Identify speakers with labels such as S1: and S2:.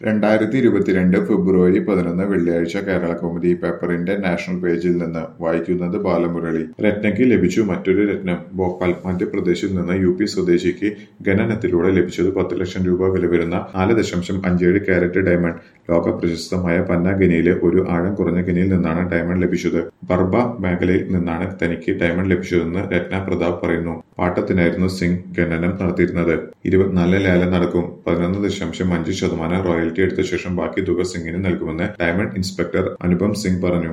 S1: രണ്ടായിരത്തി ഇരുപത്തിരണ്ട് ഫെബ്രുവരി പതിനൊന്ന് വെള്ളിയാഴ്ച കേരള കൗമുദി പേപ്പറിന്റെ നാഷണൽ പേജിൽ നിന്ന് വായിക്കുന്നത് ബാലമുരളി രത്നയ്ക്ക് ലഭിച്ചു മറ്റൊരു രത്നം ഭോപ്പാൽ മധ്യപ്രദേശിൽ നിന്ന് യു പി സ്വദേശിക്ക് ഖനനത്തിലൂടെ ലഭിച്ചത് പത്ത് ലക്ഷം രൂപ വില വരുന്ന നാല് ദശാംശം അഞ്ചേഴ് കാരറ്റ് ഡയമണ്ട് ലോക പ്രശസ്തമായ പന്ന ഖനിയിലെ ഒരു ആഴം കുറഞ്ഞ ഖനിയിൽ നിന്നാണ് ഡയമണ്ട് ലഭിച്ചത് ബർബ മേഖലയിൽ നിന്നാണ് തനിക്ക് ഡയമണ്ട് ലഭിച്ചതെന്ന് രത്ന പ്രതാപ് പറയുന്നു പാട്ടത്തിനായിരുന്നു സിംഗ് ഖനനം നടത്തിയിരുന്നത് ഇരുപത്തിനാല് ലേലം നടക്കും പതിനൊന്ന് ദശാംശം അഞ്ച് ശതമാനം റോയൽറ്റി എടുത്ത ശേഷം ബാക്കി തുക സിംഗിന് നൽകുമെന്ന് ഡയമണ്ട് ഇൻസ്പെക്ടർ അനുപം സിംഗ് പറഞ്ഞു